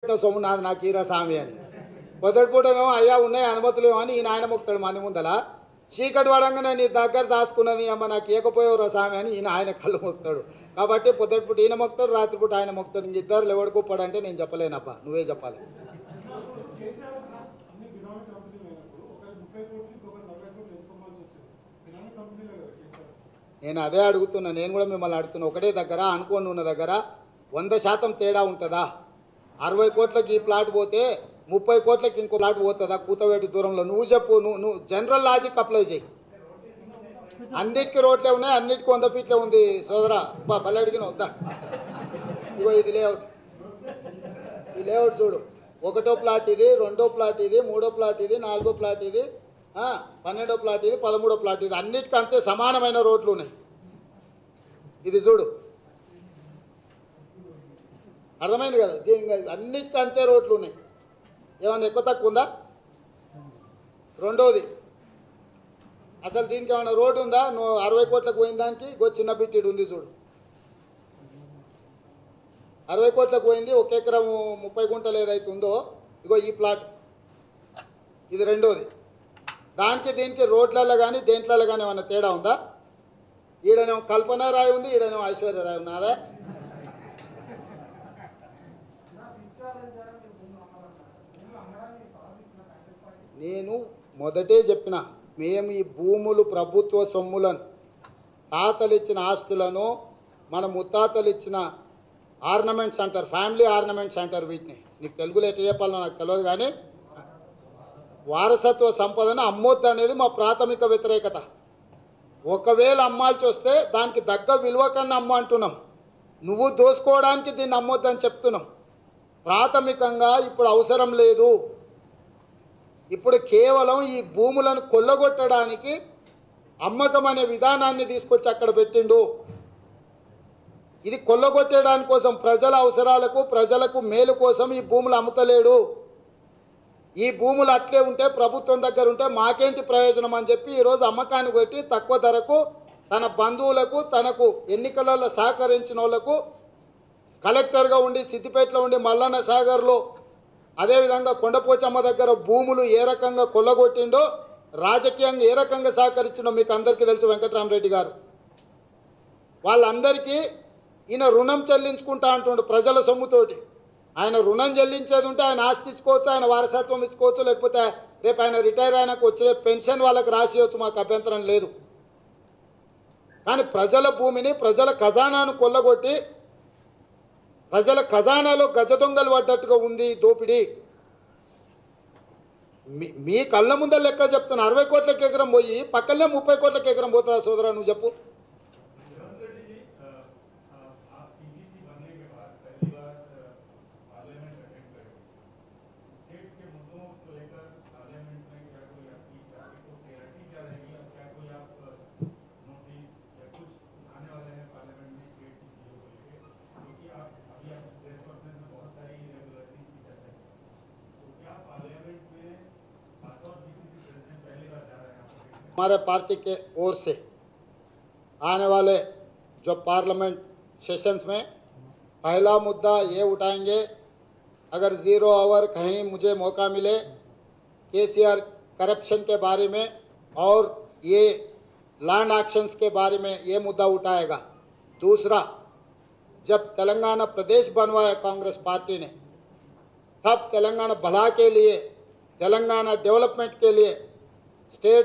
పెట్టిన సొమ్ము నాది నాకు ఈరా స్వామి అని పొద్దుటిపూటను అయ్యా ఉన్నాయి అనుమతులు అని ఈయన ఆయన మొక్కుతాడు మంది ముందల చీకటి పడంగానే నీ దగ్గర దాచుకున్నది అమ్మ నాకు ఇవ్వకపోయేవరా స్వామి అని ఈయన ఆయన కళ్ళు మొక్కుతాడు కాబట్టి పొద్దుటిపూట ఈయన మొక్కుతాడు రాత్రిపూట ఆయన మొక్కుతాడు ఇంక ఇద్దరు ఎవడుకోపాడు అంటే నేను చెప్పలేనప్ప నువ్వే చెప్పాలి కేసీఆర్ అన్ని బినామీ కంపెనీలు అయినప్పుడు ఒకరి ముప్పై కోట్లు ఇంకొకరు నలభై కోట్లు ఎంచుకోవాల్సి వచ్చింది బినామీ కంపెనీలే కదా కేసీఆర్ నేను అదే అడుగుతున్నా నేను కూడా మిమ్మల్ని అడుగుతున్నా ఒకటే దగ్గర అనుకోని ఉన్న దగ్గర వంద శాతం తేడా ఉంటుందా అరవై కోట్లకి ఈ ప్లాట్ పోతే ముప్పై కోట్లకి ఇంకో ప్లాట్ పోతుందా కూతవేటి దూరంలో నువ్వు చెప్పు నువ్వు నువ్వు జనరల్ లాజిక్ అప్లై చేయి అన్నిటికీ రోడ్లే ఉన్నాయి అన్నిటికీ వంద ఫీట్లే ఉంది సోదరా బా పల్లె అడిగిన వద్దా ఇగో ఇది లేఅవుట్ ఈ లేఅవుట్ చూడు ఒకటో ప్లాట్ ఇది రెండో ప్లాట్ ఇది మూడో ప్లాట్ ఇది నాలుగో ప్లాట్ ఇది ఆ, పన్నెండో ప్లాట్ ఇది పదమూడో ప్లాట్ ఇది అన్నిటికీ అంతే సమానమైన రోడ్లు ఉన్నాయి ఇది చూడు అర్థమైంది కదా దీని అన్నిటికీ అంతే రోడ్లు ఉన్నాయి ఏమన్నా ఎక్కువ తక్కువ ఉందా రెండోది అసలు దీనికి ఏమైనా రోడ్డు ఉందా నువ్వు అరవై కోట్లకు పోయిన దానికి గో చిన్న బిట్టిడు ఉంది చూడు అరవై కోట్లకు పోయింది ఒక ఎకరం ముప్పై గుంటలు ఏదైతే ఉందో ఇగో ఈ ప్లాట్ ఇది రెండోది దానికి దీనికి రోడ్లలో కానీ దేంట్లలో కానీ ఏమైనా తేడా ఉందా ఈడనేమో కల్పన రాయి ఉంది ఈడనేమో ఐశ్వర్య రాయి ఉన్నదా నేను మొదటే చెప్పిన మేము ఈ భూములు ప్రభుత్వ సొమ్ములను తాతలు ఇచ్చిన ఆస్తులను మన ముత్తాతలు ఇచ్చిన ఆర్నమెంట్స్ అంటారు ఫ్యామిలీ ఆర్నమెంట్స్ అంటారు వీటిని నీకు తెలుగులో ఎట్లా చెప్పాలో నాకు తెలియదు కానీ వారసత్వ సంపదను అమ్మొద్దు అనేది మా ప్రాథమిక వ్యతిరేకత ఒకవేళ అమ్మాల్సి వస్తే దానికి దగ్గ విలువ కన్నా అమ్మ అంటున్నాం నువ్వు దోసుకోవడానికి దీన్ని అమ్మొద్దని చెప్తున్నాం ప్రాథమికంగా ఇప్పుడు అవసరం లేదు ఇప్పుడు కేవలం ఈ భూములను కొల్లగొట్టడానికి అమ్మకం అనే విధానాన్ని తీసుకొచ్చి అక్కడ పెట్టిండు ఇది కొల్లగొట్టేయడానికి కోసం ప్రజల అవసరాలకు ప్రజలకు మేలు కోసం ఈ భూములు అమ్ముతలేడు ఈ భూములు అట్లే ఉంటే ప్రభుత్వం దగ్గర ఉంటే మాకేంటి ప్రయోజనం అని చెప్పి ఈరోజు అమ్మకాన్ని పెట్టి తక్కువ ధరకు తన బంధువులకు తనకు ఎన్నికలలో సహకరించిన వాళ్ళకు కలెక్టర్గా ఉండి సిద్దిపేటలో ఉండి మల్లన్న సాగర్లో అదేవిధంగా కొండపోచమ్మ దగ్గర భూములు ఏ రకంగా కొల్లగొట్టిండో రాజకీయంగా ఏ రకంగా సహకరించిండో మీకు అందరికీ తెలుసు వెంకటరామరెడ్డి గారు వాళ్ళందరికీ ఈయన రుణం చెల్లించుకుంటా అంటుండు ప్రజల సొమ్ముతోటి ఆయన రుణం చెల్లించేది ఉంటే ఆయన ఆస్తి ఇచ్చుకోవచ్చు ఆయన వారసత్వం ఇచ్చుకోవచ్చు లేకపోతే రేపు ఆయన రిటైర్ అయినాక వచ్చే పెన్షన్ వాళ్ళకి రాసియవచ్చు మాకు అభ్యంతరం లేదు కానీ ప్రజల భూమిని ప్రజల ఖజానాను కొల్లగొట్టి ప్రజల ఖజానాలో గజ దొంగలు పడ్డట్టుగా ఉంది ఈ దోపిడీ మీ మీ కళ్ళ ముందర లెక్క చెప్తున్నా అరవై కోట్లకి ఎకరం పోయి పక్కనే ముప్పై కోట్లకి ఎకరం పోతుందా సోదరా నువ్వు చెప్పు रेवंत रेड्डी जी अ, अ, आप पीसीसी बनने के बाद पहली बार अ, पार्लियामेंट अटेंड करें स्टेट के मुद्दों को लेकर पार्लियामेंट में क्या कोई आपकी आपकी को क्लैरिटी क्या रहेगी और क्या कोई आप अ, नोटिस या कुछ उठाने वाले हैं पार्लियामेंट में स्टेट की चीजों को लेकर क्योंकि आप अभी आप प्रेस कॉन्फ्रेंस में बहुत सारी इरेगुलरिटीज की चर्चा की तो क्या पार्लियामेंट में खासतौर पीसीसी प्रेसिडेंट पहली बार जा रहे हैं आपको देखने हमारे पार्टी के ओर से आने वाले जो पार्लियामेंट सेशंस में पहला मुद्दा ये उठाएंगे अगर ज़ीरो आवर कहीं मुझे मौका मिले केसीआर करप्शन के बारे में और ये लैंड एक्शंस के बारे में ये मुद्दा उठाएगा दूसरा जब तेलंगाना प्रदेश बनवाया कांग्रेस पार्टी ने तब तेलंगाना भला के लिए तेलंगाना डेवलपमेंट के लिए स्टेट